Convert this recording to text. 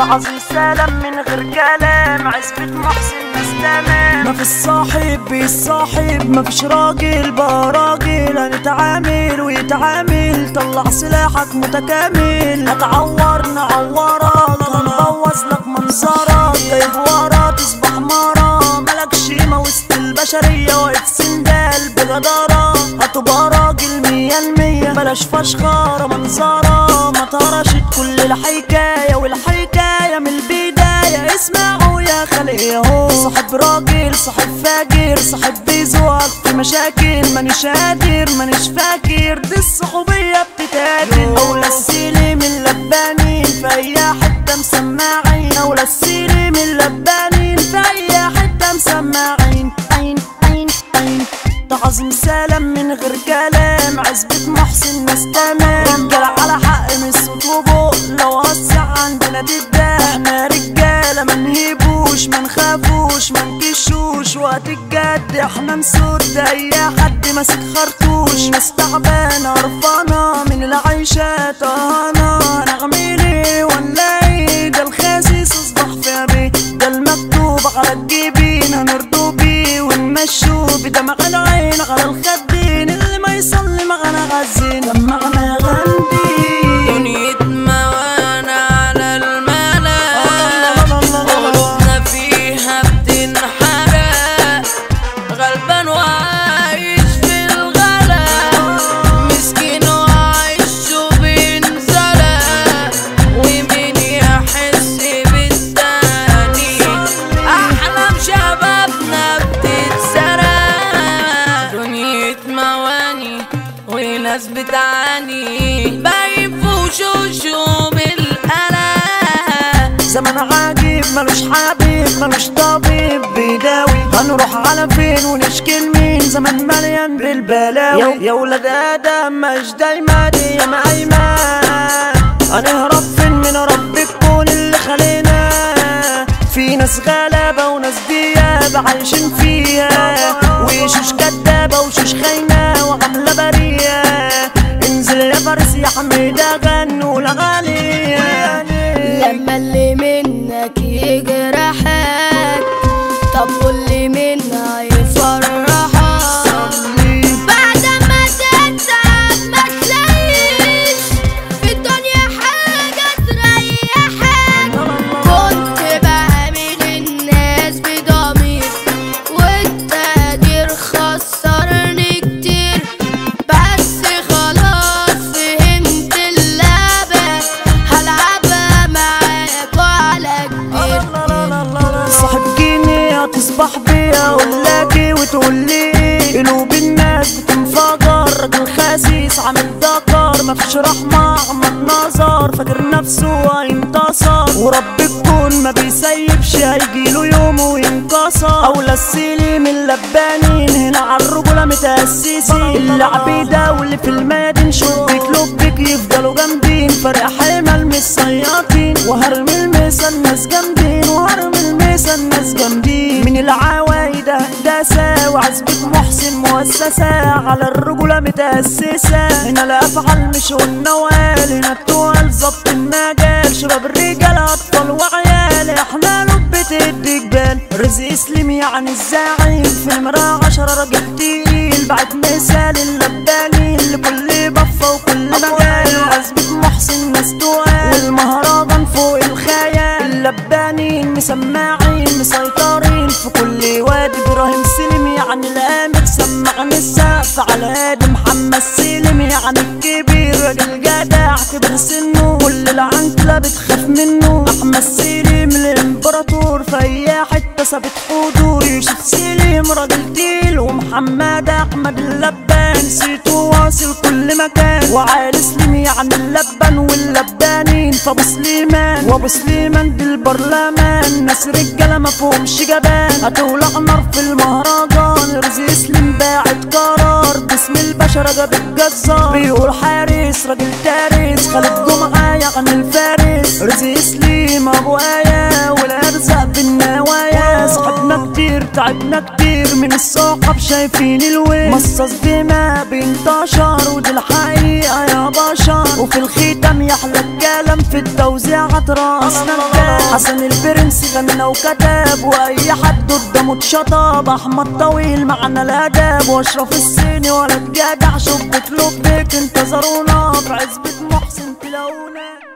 تعظيم سلام من غير كلام عزبة محسن ناس تمام ما في الصاحب بيصاحب ما فيش راجل بقى راجل هنتعامل ويتعامل طلع سلاحك متكامل هتعور نعورك هنبوظ لك منظرك جايب ورا تصبح مرة ملكش قيمة وسط البشرية واقف سندال بجدارة هتبقى راجل مية المية بلاش فشخرة منظرة ما تهرشت كل الحكاية والحكاية من البداية اسمعوا يا خلق ياهو صاحب راجل صاحب فاجر صاحب بيزوق في مشاكل مانيش قادر مانيش فاكر دي الصحوبية بتتقاتل أولى السيلي من لبانين في أي حتة مسماعين أولى السيلي من لبانين في أي حتة مسماعين عين عين عين تعظيم سلام من غير كلام عزبة محسن ناس تمام رجال على حق من الصوت وبق لو وسع عندنا تبدا احنا رجالة ما نهيبوش ما نخافوش ما نكشوش وقت الجد احنا نسد اي حد ماسك خرطوش ناس تعبانة قرفانة من العيشة طهانة نعمل ايه ولا ايه ده الخاسيس اصبح في بيه ده المكتوب على الجبين هنرضو بيه ونمشوا بدمع العين على الخدين اللي ما يصلي معنا غزين لما انا غندي دنيا موانع على الملا قلوبنا فيها بتنحرق غلبان وعايش في الغلا مسكين وعايش وبينزلق ومين يحس بالتاني أحلام شبابنا بتتسرق دنيا مواني وناس بتعاني باين في وشوشهم القلق زمن عجيب ملوش حبيب ملوش طبيب بيداوي هنروح على فين ونشكي لمين زمن مليان بالبلاوي يا ولاد ادم مش دايما دي يا ايمان هنهرب فين من رب الكون اللي خلينا في ناس غلابة وناس دياب عايشين فيها وشوش كدابة وشوش خاينة وعاملة برية انزل يا فارس يا حميدة غنوا الأغاني لما اللي منك يجرحك طب واللي منها يفرحك بعد ما تتعب ما تلاقيش في الدنيا حاجة تريحك كنت بعمل الناس بضمير والتقدير خسرني كتير بس خلاص فهمت اللعبة هلعبها معاك وعلى كبير صاحب جيني هتصبح بيا ولاكي وتقول لي قلوب الناس بتنفجر راجل خسيس عامل دكر مفيش رحمة عمل نظر فاكر نفسه هينتصر ورب الكون ما بيسيبش هيجيله يوم وينكسر أولى السيلي من لبانين هنا عالرجولة متأسسين اللعب ده واللي في المدن شبك لبك يفضلوا جامدين فرق حمل مش صياطين وهرمي المسا الناس جامدين وهرمي المسا الناس جامدين من العوايد هندسة وعزبة محسن مؤسسة على الرجولة متأسسة هنا الأفعال مش والنوال هنا التوال ظبط المجال شباب الرجال أطفال وعيال احنا لبة الدجال رزق سليم يعني الزعيم في نمرة عشرة راجل تقيل بعد مثال اللبانين لكل بفة وكل مجال عزبة محسن ناس توال والمهرجان فوق الخيال اللبانين مسماعين مسيطرين في كل وادي ابراهيم سلم يعني الامر سمعني السقف على هادي محمد سلم يعني الكبير راجل جدع كبر سنه كل العنكلة بتخاف منه احمد سلم الامبراطور في اي حتة ثابت حضور يوسف سلم راجل تقيل ومحمد احمد اللبان سيتو واصل كل مكان وعالي سليم يعني اللبن واللبانين فابو سليمان وابو سليمان دي البرلمان ناس رجاله ما فيهمش جبان هتولع نار في المهرجان رزق سليم باعت قرار باسم البشر جاب الجزار بيقول حارس راجل تارس خالد جمعه يعني الفارس رزق سليم ابو ايه والارزاق بالنوايا صاحبنا كتير تعبنا كتير من الصحاب شايفين الوين مصاص بما بينتشر ودي الحقيقة يا بشر وفي الختام يحلى الكلام في التوزيعات راسنا الجاب حسن البرنس غنى وكتب واي حد قدامه اتشطب احمد طويل معنا الاداب واشرف الصيني ولا تجدع شبك لبك انتظرونا في عزبة محسن تلاقونا